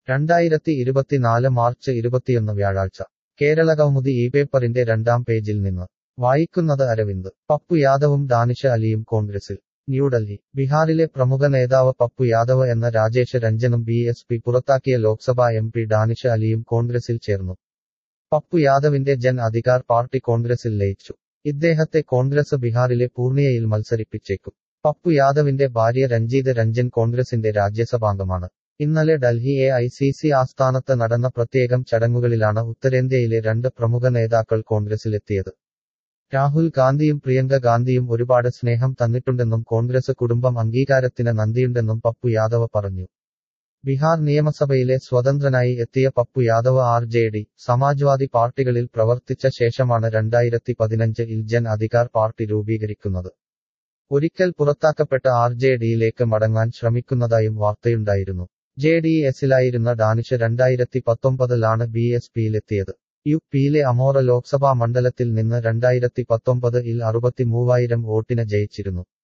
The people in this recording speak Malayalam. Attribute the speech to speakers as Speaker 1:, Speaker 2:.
Speaker 1: രണ്ടായിരത്തി ഇരുപത്തിനാല് മാർച്ച് ഇരുപത്തിയൊന്ന് വ്യാഴാഴ്ച കേരള കൗമുദി ഈ പേപ്പറിന്റെ രണ്ടാം പേജിൽ നിന്ന് വായിക്കുന്നത് അരവിന്ദ് പപ്പു യാദവും ദാനിഷ അലിയും കോൺഗ്രസിൽ ന്യൂഡൽഹി ബീഹാറിലെ പ്രമുഖ നേതാവ് പപ്പു യാദവ് എന്ന രാജേഷ് രഞ്ജനും ബി എസ് പി പുറത്താക്കിയ ലോക്സഭാ എം പി ഡാനിഷ അലിയും കോൺഗ്രസിൽ ചേർന്നു പപ്പു യാദവിന്റെ ജൻ അധികാർ പാർട്ടി കോൺഗ്രസിൽ ലയിച്ചു ഇദ്ദേഹത്തെ കോൺഗ്രസ് ബീഹാറിലെ പൂർണിയയിൽ മത്സരിപ്പിച്ചേക്കും പപ്പു യാദവിന്റെ ഭാര്യ രഞ്ജീത് രഞ്ജൻ കോൺഗ്രസിന്റെ രാജ്യസഭാംഗമാണ് ഇന്നലെ Delhi A I C C ആസ്ഥാനത്ത് നടന്ന പ്രത്യേകം ചടങ്ങുകളിലാണ് ഉത്തരേന്ത്യയിലെ രണ്ട് പ്രമുഖ നേതാക്കൾ കോൺഗ്രസിലെത്തിയത് രാഹുൽ ഗാന്ധിയും പ്രിയങ്ക ഗാന്ധിയും ഒരുപാട് സ്നേഹം തന്നിട്ടുണ്ടെന്നും കോൺഗ്രസ് കുടുംബം അംഗീകാരത്തിന് നന്ദിയുണ്ടെന്നും പപ്പു യാദവ് പറഞ്ഞു ബീഹാർ നിയമസഭയിലെ സ്വതന്ത്രനായി എത്തിയ Pappu Yadav R J D Samajwadi പാർട്ടികളിൽ പ്രവർത്തിച്ച ശേഷമാണ് രണ്ടായിരത്തി പതിനഞ്ചിൽ ജൻ അധികാർ പാർട്ടി രൂപീകരിക്കുന്നത് ഒരിക്കൽ പുറത്താക്കപ്പെട്ട ആർ ജെ ഡിയിലേക്ക് മടങ്ങാൻ ശ്രമിക്കുന്നതായും വാർത്തയുണ്ടായിരുന്നു ജെ ഡി എസിലായിരുന്ന ഡാനിഷ് രണ്ടായിരത്തി പത്തൊമ്പതിലാണ് ബി എസ് പിയിലെത്തിയത് യു പിയിലെ അമോറ ലോക്സഭാ മണ്ഡലത്തിൽ നിന്ന് രണ്ടായിരത്തി പത്തൊമ്പത് ഇൽ അറുപത്തിമൂവായിരം വോട്ടിന് ജയിച്ചിരുന്നു